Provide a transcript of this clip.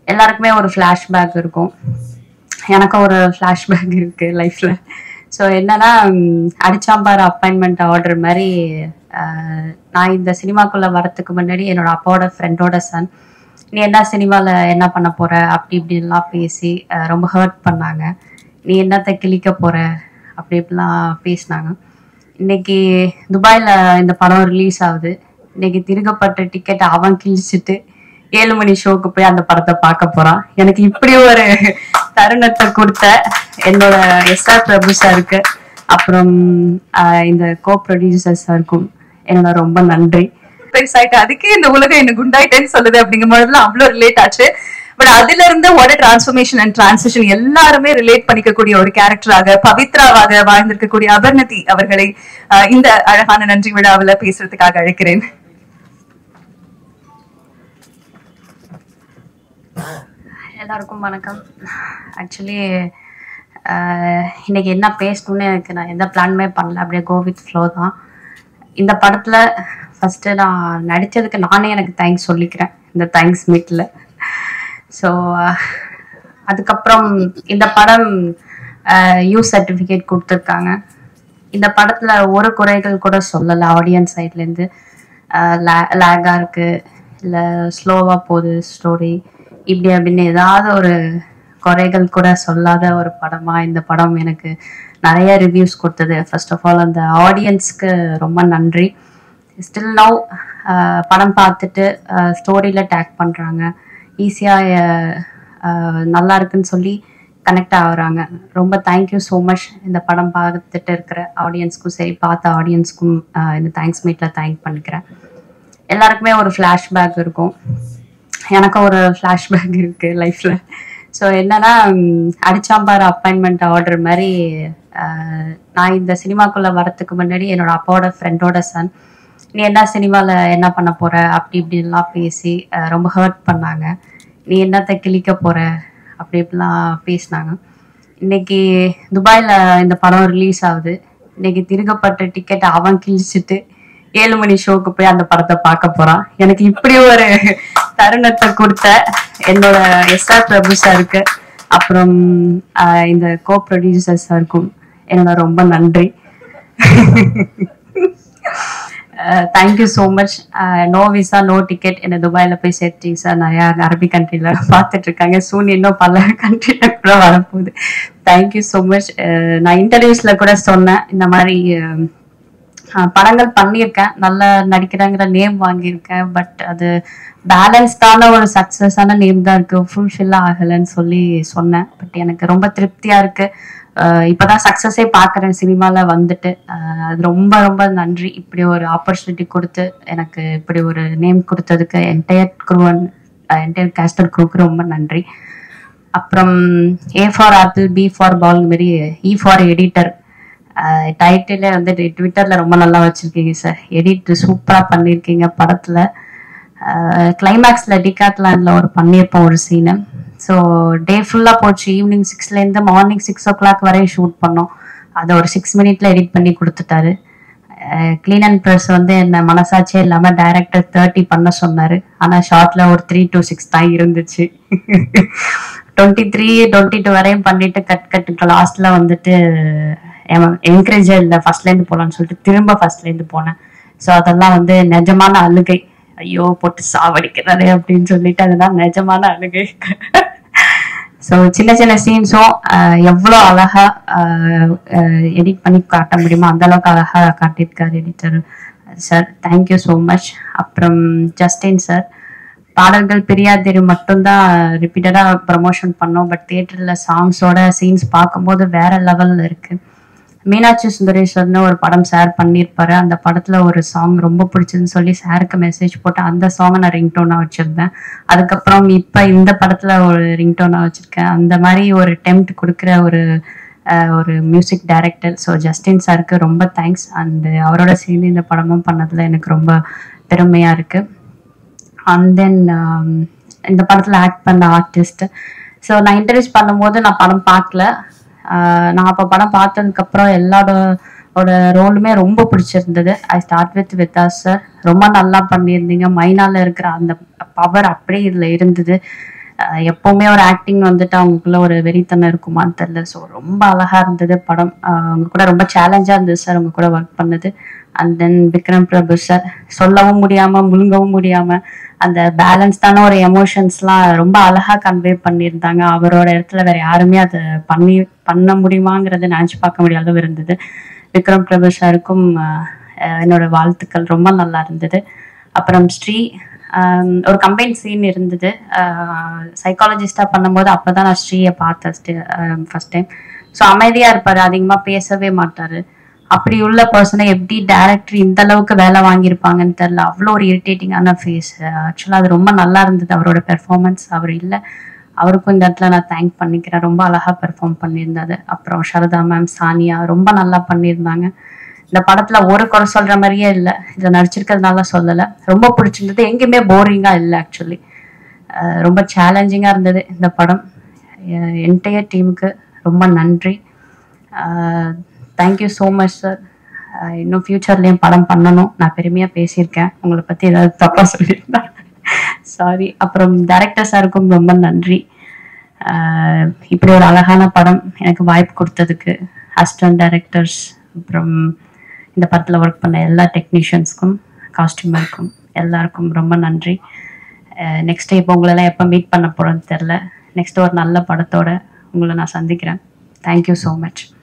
எல்லாருக்குமே ஒரு ஃப்ளாஷ்பேக் இருக்கும் எனக்கும் ஒரு ஃப்ளாஷ்பேக் இருக்கு லைஃப்ல ஸோ என்னன்னா ம், அடிச்சாம்பார் அப்பாயின்மெண்ட் ஆர்டர் மாதிரி அஹ், நான் இந்த சினிமாக்குள்ள வரத்துக்கு முன்னாடி என்னோட அப்பாவோட ஃப்ரெண்டோட சன் நீ என்ன சினிமாவில் என்ன பண்ண போற அப்படி இப்படின்லாம் பேசி அஹ், ரொம்ப ஹர்ட் பண்ணாங்க நீ என்னத்தை கிழிக்க போற அப்படி இப்படிலாம் பேசினாங்க இன்னைக்கு துபாயில் இந்த படம் ரிலீஸ் ஆகுது இன்னைக்கு திருகப்பட்ட டிக்கெட் அவன் கிழிச்சிட்டு ஏழு மணி ஷோக்கு போய் அந்த படத்தை பார்க்க போறான் எனக்கு இப்படி ஒரு தருணத்தை கொடுத்த என்னோட எஸ்ஆர் பிரபு சாருக்கு அப்புறம் ஆஹ், இந்த கோ ப்ரொடியூசர் சாருக்கும் என்னோட ரொம்ப நன்றி பெருசாயிட்டு அதுக்கே இந்த உலகம் என்ன குண்டாயிட்டேன்னு சொல்லுது அப்படிங்கும் பொழுதுலாம் அவ்வளவு ரிலேட் ஆச்சு பட் அதுல இருந்து ஒரு டிரான்ஸ்ஃபர்மேஷன் அண்ட் டிரான்சிஷன் எல்லாருமே ரிலேட் பண்ணிக்கக்கூடிய ஒரு கேரக்டராக பவித்ராவாக வாழ்ந்திருக்கக்கூடிய அபர்ணதி அவர்களை அஹ், இந்த அழகான நன்றி விழாவுல பேசுறதுக்காக அழைக்கிறேன் எல்லாருக்கும் வணக்கம் ஆக்சுவலி இன்னைக்கு என்ன பேசணும்னு எனக்கு நான் எந்த பிளானுமே பண்ணல அப்படியே கோவிட் ஃப்ளோ தான் இந்த படத்தில் ஃபஸ்ட்டு நான் நடித்ததுக்கு நானே எனக்கு தேங்க்ஸ் சொல்லிக்கிறேன் இந்த தேங்க்ஸ் மீட்டில் ஸோ அதுக்கப்புறம் இந்த படம் யூ சர்டிஃபிகேட் கொடுத்துருக்காங்க இந்த படத்தில் ஒரு குறைகள் கூட சொல்லலை ஆடியன்ஸ் சைட்லேருந்து லேகாக இருக்குது இல்லை ஸ்லோவாக போகுது ஸ்டோரி இப்படி அப்படின்னு ஏதாவது ஒரு குறைகள் கூட சொல்லாத ஒரு படமாக இந்த படம் எனக்கு நிறைய ரிவ்யூஸ் கொடுத்தது ஃபர்ஸ்ட் ஆஃப் ஆல் அந்த ஆடியன்ஸ்க்கு ரொம்ப நன்றி ஸ்டில் நவ் படம் பார்த்துட்டு ஸ்டோரியில் டேக் பண்ணுறாங்க ஈஸியாக நல்லா இருக்குன்னு சொல்லி கனெக்ட் ஆகுறாங்க ரொம்ப தேங்க்யூ ஸோ மச் இந்த படம் பார்த்துட்டு இருக்கிற ஆடியன்ஸ்க்கும் சரி பார்த்த ஆடியன்ஸ்க்கும் இந்த தேங்க்ஸ் மீட்டில் தேங்க் பண்ணிக்கிறேன் எல்லாருக்குமே ஒரு ஃப்ளாஷ்பேக் இருக்கும் எனக்கும் ஒரு ஃப்ளாஷ்பேக் இருக்கு லைஃப்ல ஸோ என்னன்னா ம், அடிச்சாம்பார் அப்பாயின்மெண்ட் ஆர்டர் மாதிரி அஹ், நான் இந்த சினிமாக்குள்ள வரத்துக்கு முன்னாடி என்னோட அப்பாவோட ஃப்ரெண்டோட சன் நீ என்ன சினிமாவில் என்ன பண்ண போற அப்படி இப்படின்லாம் பேசி அஹ், ரொம்ப ஹர்ட் பண்ணாங்க நீ என்னத்தை கிழிக்க போற அப்படி இப்படிலாம் பேசினாங்க இன்னைக்கு துபாயில் இந்த படம் ரிலீஸ் ஆகுது இன்னைக்கு திருகப்பட்ட டிக்கெட் அவன் கிழிச்சிட்டு ஏழு மணி ஷோக்கு போய் அந்த படத்தை பார்க்க போறான் எனக்கு இப்படி ஒரு தருணத்தை கொடுத்த என்னோட எஸ்ஆர் பிரபு சாருக்கு அப்புறம் ஆஹ், இந்த கோ ப்ரொடியூசர் சாருக்கும் என்னோட ரொம்ப நன்றி thank you so much no visa no ticket என்ன துபாயில் போய் சேர்த்தீங்க சார் நிறையா அரபிக் கண்ட்ரியில் பார்த்துட்டு இருக்காங்க சூன் இன்னும் பல கண்ட்ரியில் கூட வரப்போகுது தேங்க்யூ ஸோ மச் நான் இன்டர்வியூஸில் கூட சொன்னேன் இந்த மாதிரி அஹ், அஹ், படங்கள் பண்ணியிருக்கேன் நல்ல நடிக்கிறேங்கிற நேம் வாங்கியிருக்கேன் பட் அது பேலன்ஸ்டான ஒரு சக்ஸஸான நேம் தான் இருக்கு ஃபுல்ஃபில் ஆகலைன்னு சொல்லி சொன்னேன் பட் எனக்கு ரொம்ப திருப்தியா இருக்கு அஹ் இப்பதான் சக்ஸஸே பார்க்குறேன் சினிமாவில் வந்துட்டு அஹ் அது ரொம்ப ரொம்ப நன்றி இப்படி ஒரு ஆப்பர்ச்சுனிட்டி கொடுத்து எனக்கு இப்படி ஒரு நேம் கொடுத்ததுக்கு என்டையர் குரூவன் என்டையர் கேஸ்டர் குரூக்கு ரொம்ப நன்றி அப்புறம் A for apple B for ball மாரி இ ஃபார் எடிட்டர் டைட்டிலே வந்து ட்விட்டரில் ரொம்ப நல்லா வச்சுருக்கீங்க சார் எடிட் சூப்பராக பண்ணியிருக்கீங்க படத்தில் கிளைமேக்ஸில் டிகாட்லாண்டில் ஒரு பண்ணியிருப்போம் ஒரு சீனு ஸோ டே ஃபுல்லாக போச்சு ஈவினிங் சிக்ஸ்லேருந்து மார்னிங் சிக்ஸ் ஓ கிளாக் வரையும் ஷூட் பண்ணோம் அதை ஒரு சிக்ஸ் மினிட்ல எடிட் பண்ணி கொடுத்துட்டாரு க்ளீன் அண்ட் ப்ரெஸ் வந்து என்ன மனசாட்சியே இல்லாமல் டைரக்டர் தேர்ட்டி பண்ண சொன்னார் ஆனால் ஷார்ட்ல ஒரு த்ரீ டு சிக்ஸ் தான் இருந்துச்சு டுவெண்ட்டி த்ரீ டுவெண்ட்டி டூ வரையும் பண்ணிட்டு கட் கட்டுக்கு லாஸ்ட்ல வந்துட்டு என்கரேஜர் இல்லை ஃபர்ஸ்ட்லேருந்து போகலான்னு சொல்லிட்டு திரும்ப ஃபர்ஸ்ட்லேருந்து போனேன் ஸோ அதெல்லாம் வந்து நிஜமான அழுகை ஐயோ போட்டு சாவடிக்கிறாரு அப்படின்னு சொல்லிட்டு அதெல்லாம் நிஜமான அழுகை ஸோ சின்ன சின்ன சீன்ஸும் எவ்வளோ அழகா எடிட் பண்ணி காட்ட முடியுமோ அந்த அளவுக்கு அழகா காட்டியிருக்காரு editor sir thank you so much அப்புறம் ஜஸ்டின் சார் பாடல்கள் பிரியாதிரி மட்டும்தான் ரிப்பீட்டடாக ப்ரமோஷன் பண்ணோம் பட் தியேட்டரில் சாங்ஸோட சீன்ஸ் பார்க்கும்போது வேற லெவலில் இருக்கு மீனாட்சி சுந்தரேஸ்வர்னு ஒரு படம் ஷேர் பண்ணியிருப்பாரு அந்த படத்துல ஒரு சாங் ரொம்ப பிடிச்சதுன்னு சொல்லி சாருக்கு மெசேஜ் போட்டு அந்த சாங்கை நான் ரிங்டோனாக வச்சிருந்தேன் அதுக்கப்புறம் இப்போ இந்த படத்துல ஒரு ரிங்டோனாக வச்சிருக்கேன் அந்த மாதிரி ஒரு டெம்ட் கொடுக்குற ஒரு அஹ், ஒரு மியூசிக் டைரக்டர் ஸோ ஜஸ்டின் சாருக்கு ரொம்ப தேங்க்ஸ் அண்ட் அவரோட சேர்ந்து இந்த படமும் பண்ணதுல எனக்கு ரொம்ப பெருமையா இருக்கு அண்ட் தென் இந்த படத்தில் ஆக்ட் பண்ண ஆர்டிஸ்ட் ஸோ நான் இன்ட்ரடியூஸ் பண்ணும்போது நான் படம் பார்க்கல ஆஹ் நான் அப்போ படம் பார்த்ததுக்கப்புறம் எல்லாரோட ஓட ரோலுமே ரொம்ப பிடிச்சிருந்தது ஐ ஸ்டார்ட் வித் வித்தா சார் ரொம்ப நல்லா பண்ணியிருந்தீங்க மைனால இருக்கிற அந்த பவர் அப்படியே இதில் இருந்தது அஹ் எப்பவுமே ஒரு ஆக்டிங் வந்துட்டு அவங்களுக்குள்ள ஒரு வெறித்தனம் இருக்குமான்னு தெரியல ஸோ ரொம்ப அழகா இருந்தது படம் அஹ் அவங்க கூட ரொம்ப சேலஞ்சா இருந்தது சார் அவங்க கூட ஒர்க் பண்ணது and then Vikram Prabhu sir சொல்லவும் முடியாம முழுங்கவும் முடியாம அந்த பேலன்ஸ்டான ஒரு எமோஷன்ஸ்லாம் ரொம்ப அழகா கன்வே பண்ணியிருந்தாங்க அவரோட இடத்துல வேற யாருமே அதை பண்ணி பண்ண முடியுமாங்கிறத நினைச்சு பார்க்க முடியாத அளவு இருந்தது விக்ரம் பிரபு சாருக்கும் அஹ், அஹ், என்னோட வாழ்த்துக்கள் ரொம்ப நல்லா இருந்தது அப்புறம் ஸ்ரீ ஆம், ஒரு கம்பைன் சீன் இருந்தது சைக்காலஜிஸ்டா பண்ணும்போது அப்பதான் நான் ஸ்ரீயை பார்த்தேன் ஃபர்ஸ்ட் டைம் ஸோ அமைதியா இருப்பாரு அதிகமா பேசவே மாட்டாரு அப்படி உள்ள பர்சனை எப்படி டேரக்டர் இந்த அளவுக்கு வேலை வாங்கியிருப்பாங்கன்னு தெரியல அவ்வளோ ஒரு இரிட்டேட்டிங்கான ஃபேஸ் ஆக்சுவலாக அது ரொம்ப நல்லா இருந்தது அவரோட பெர்ஃபார்மன்ஸ் அவர் இல்லை அவருக்கும் இந்த இடத்துல நான் தேங்க் பண்ணிக்கிறேன் ரொம்ப அழகா பெர்ஃபார்ம் பண்ணியிருந்தாரு அப்புறம் சரதா மேம் சானியா ரொம்ப நல்லா பண்ணியிருந்தாங்க இந்த படத்துல ஒரு குறை சொல்ற மாதிரியே இல்லை இதுல நடிச்சிருக்கிறதுனால சொல்லலை ரொம்ப பிடிச்சிருந்தது எங்கேயுமே போரிங்கா இல்லை ஆக்சுவலி ரொம்ப சேலஞ்சிங்கா இருந்தது இந்த படம் என்டையர் டீமுக்கு ரொம்ப நன்றி தேங்க்யூ ஸோ மச் சார் இன்னும் ஃப்யூச்சர்லேயும் படம் பண்ணணும் நான் பெருமையாக பேசியிருக்கேன் உங்களை பற்றி ஏதாவது தப்பாக சொல்லியிருந்தேன் சாரி அப்புறம் டைரக்டர் சாருக்கும் ரொம்ப நன்றி ஆஹ் இப்படி ஒரு அழகான படம் எனக்கு வாய்ப்பு கொடுத்ததுக்கு அசிஸ்டன்ட் டைரக்டர்ஸ் அப்புறம் இந்த படத்தில் ஒர்க் பண்ண எல்லா டெக்னீஷியன்ஸ்க்கும் காஸ்டியூமருக்கும் எல்லாருக்கும் ரொம்ப நன்றி நெக்ஸ்ட் இப்போ உங்களெல்லாம் எப்போ மீட் பண்ண போகிறோன்னு தெரில நெக்ஸ்ட் ஒரு நல்ல படத்தோட உங்களை நான் சந்திக்கிறேன் தேங்க்யூ ஸோ மச்